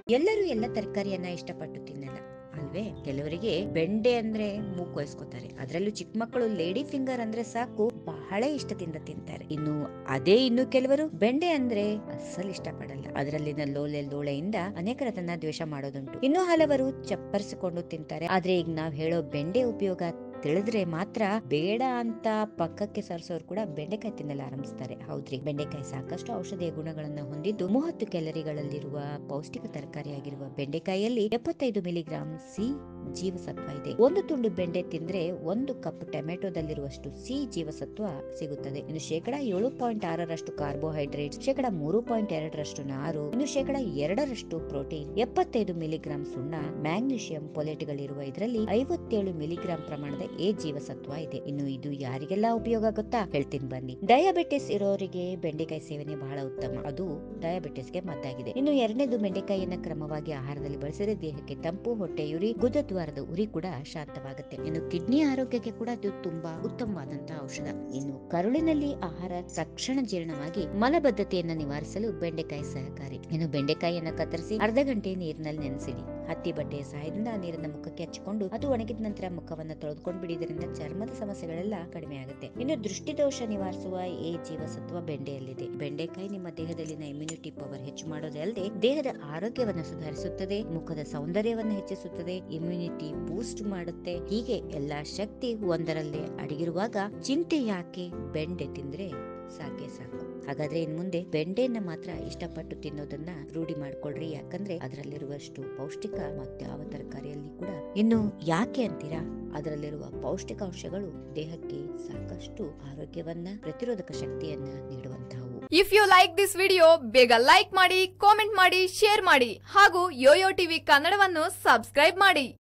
ಎಲ್ಲರೂ ಎಲ್ಲ ತರಕಾರಿಯನ್ನ ಇಷ್ಟಪಟ್ಟು ತಿನ್ನಲ್ಲ ಅಲ್ವೇ ಕೆಲವರಿಗೆ ಬೆಂಡೆ ಅಂದ್ರೆ ಮೂಗು ವಹಿಸ್ಕೋತಾರೆ ಅದ್ರಲ್ಲೂ ಚಿಕ್ಕ ಮಕ್ಕಳು ಲೇಡಿ ಫಿಂಗರ್ ಅಂದ್ರೆ ಸಾಕು ಬಹಳ ಇಷ್ಟದಿಂದ ತಿಂತಾರೆ ಇನ್ನು ಅದೇ ಇನ್ನು ಕೆಲವರು ಬೆಂಡೆ ಅಂದ್ರೆ ಅಸ್ಸಲ್ ಇಷ್ಟಪಡಲ್ಲ ಅದರಲ್ಲಿನ ಲೋಲೆ ಲೋಳೆಯಿಂದ ಅನೇಕರ ತನ್ನ ದ್ವೇಷ ಮಾಡೋದುಂಟು ಇನ್ನು ಹಲವರು ಚಪ್ಪರಿಸಿಕೊಂಡು ತಿಂತಾರೆ ಆದ್ರೆ ಈಗ ನಾವ್ ಹೇಳೋ ಬೆಂಡೆ ಉಪಯೋಗ ತಿಳಿದ್ರೆ ಮಾತ್ರ ಬೇಡ ಅಂತ ಪಕ್ಕಕ್ಕೆ ಸರಿಸೋರು ಕೂಡ ಬೆಂಡೆಕಾಯಿ ತಿನ್ನಲು ಆರಂಭಿಸ್ತಾರೆ ಹೌದ್ರಿ ಬೆಂಡೆಕಾಯಿ ಸಾಕಷ್ಟು ಔಷಧೀಯ ಗುಣಗಳನ್ನ ಹೊಂದಿದ್ದು ಮೂವತ್ತು ಕ್ಯಾಲರಿಗಳಲ್ಲಿರುವ ಪೌಷ್ಟಿಕ ತರಕಾರಿಯಾಗಿರುವ ಬೆಂಡೆಕಾಯಿಯಲ್ಲಿ ಎಪ್ಪತ್ತೈದು ಮಿಲಿಗ್ರಾಂ ಸಿ ಜೀವಸತ್ವ ಇದೆ ಒಂದು ತುಂಡು ಬೆಂಡೆ ತಿಂದ್ರೆ ಒಂದು ಕಪ್ ಟೊಮೆಟೊದಲ್ಲಿರುವಷ್ಟು ಸಿ ಜೀವಸತ್ವ ಸಿಗುತ್ತದೆ ಇನ್ನು ಶೇಕಡ ಏಳು ಪಾಯಿಂಟ್ ಆರರಷ್ಟು ಕಾರ್ಬೋಹೈಡ್ರೇಟ್ಸ್ ಶೇಕಡ ಮೂರು ಪಾಯಿಂಟ್ ಎರಡರಷ್ಟು ನಾರು ಇನ್ನು ಶೇಕಡ ಎರಡರಷ್ಟು ಪ್ರೋಟೀನ್ ಎಪ್ಪತ್ತೈದು ಮಿಲಿಗ್ರಾಂ ಸುಣ್ಣ ಮ್ಯಾಗ್ನೀಷಿಯಂ ಪೊಲೆಟ್ಗಳಿರುವ ಇದರಲ್ಲಿ ಐವತ್ತೇಳು ಮಿಲಿಗ್ರಾಂ ಪ್ರಮಾಣದ ಎ ಜೀವಸತ್ವ ಇದೆ ಇನ್ನು ಇದು ಯಾರಿಗೆಲ್ಲ ಉಪಯೋಗ ಗೊತ್ತಾ ಹೇಳ್ತೀನಿ ಬನ್ನಿ ಡಯಾಬಿಟಿಸ್ ಇರೋರಿಗೆ ಬೆಂಡೆಕಾಯಿ ಸೇವನೆ ಬಹಳ ಉತ್ತಮ ಅದು ಡಯಾಬಿಟಿಸ್ಗೆ ಮದ್ದಾಗಿದೆ ಇನ್ನು ಎರಡನೇದು ಬೆಂಡೆಕಾಯಿಯನ್ನ ಕ್ರಮವಾಗಿ ಆಹಾರದಲ್ಲಿ ಬಳಸಿದ್ರೆ ದೇಹಕ್ಕೆ ತಂಪು ಹೊಟ್ಟೆಯುರಿ ಗುದದ್ವಾರದ ಉರಿ ಕೂಡ ಶಾಂತವಾಗುತ್ತೆ ಇನ್ನು ಕಿಡ್ನಿ ಆರೋಗ್ಯಕ್ಕೆ ಕೂಡ ಇದು ತುಂಬಾ ಉತ್ತಮವಾದಂತಹ ಔಷಧ ಇನ್ನು ಕರುಳಿನಲ್ಲಿ ಆಹಾರ ತಕ್ಷಣ ಜೀರ್ಣವಾಗಿ ಮಲಬದ್ಧತೆಯನ್ನ ನಿವಾರಿಸಲು ಬೆಂಡೆಕಾಯಿ ಸಹಕಾರಿ ಇನ್ನು ಬೆಂಡೆಕಾಯಿಯನ್ನ ಕತ್ತರಿಸಿ ಅರ್ಧ ಗಂಟೆ ನೀರಿನಲ್ಲಿ ನೆನೆಸಿಡಿ ಹತ್ತಿ ಬಟ್ಟೆಯ ಸಹಾಯದಿಂದ ಆ ನೀರನ್ನ ಮುಖಕ್ಕೆ ಹಚ್ಚಿಕೊಂಡು ಅದು ಒಣಗಿದ ನಂತರ ಮುಖವನ್ನ ತೊಳೆದುಕೊಂಡು ಬಿಡಿದ್ರಿಂದ ಚರ್ಮದ ಸಮಸ್ಯೆಗಳೆಲ್ಲ ಕಡಿಮೆ ಆಗುತ್ತೆ ಇನ್ನು ದೃಷ್ಟಿದೋಷ ನಿವಾರಿಸುವ ಎ ಜೀವಸತ್ವ ಬೆಂಡೆಯಲ್ಲಿದೆ ಬೆಂಡೆಕಾಯಿ ನಿಮ್ಮ ದೇಹದಲ್ಲಿನ ಇಮ್ಯುನಿಟಿ ಪವರ್ ಹೆಚ್ಚು ಮಾಡೋದೇ ಅಲ್ಲದೆ ದೇಹದ ಆರೋಗ್ಯವನ್ನ ಸುಧಾರಿಸುತ್ತದೆ ಮುಖದ ಸೌಂದರ್ಯವನ್ನ ಹೆಚ್ಚಿಸುತ್ತದೆ ಇಮ್ಯುನಿಟಿ ಬೂಸ್ಟ್ ಮಾಡುತ್ತೆ ಹೀಗೆ ಎಲ್ಲಾ ಶಕ್ತಿ ಒಂದರಲ್ಲೇ ಅಡಗಿರುವಾಗ ಚಿಂತೆ ಯಾಕೆ ಬೆಂಡೆ ತಿಂದ್ರೆ ಸಾಕೆ ಸಾಕು ಹಾಗಾದ್ರೆ ಇನ್ ಮುಂದೆ ಬೆಂಡೆಯನ್ನ ಮಾತ್ರ ಇಷ್ಟಪಟ್ಟು ತಿನ್ನೋದನ್ನ ರೂಢಿ ಮಾಡ್ಕೊಳ್ರಿ ಯಾಕಂದ್ರೆ ಅದರಲ್ಲಿರುವಷ್ಟು ಪೌಷ್ಟಿಕ ಮತ್ಯಾವ ತರಕಾರಿಯಲ್ಲಿ ಕೂಡ ಇನ್ನು ಯಾಕೆ ಅಂತೀರಾ ಅದರಲ್ಲಿರುವ ಪೌಷ್ಟಿಕಾಂಶಗಳು ದೇಹಕ್ಕೆ ಸಾಕಷ್ಟು ಆರೋಗ್ಯವನ್ನ ಪ್ರತಿರೋಧಕ ಶಕ್ತಿಯನ್ನ ನೀಡುವಂತಹವು if you like this video ಬೇಗ ಲೈಕ್ ಮಾಡಿ ಕಾಮೆಂಟ್ ಮಾಡಿ ಶೇರ್ ಮಾಡಿ ಹಾಗೂ ಯೋಯೋ ಟಿವಿ ಕನ್ನಡವನ್ನು ಸಬ್ಸ್ಕ್ರೈಬ್ ಮಾಡಿ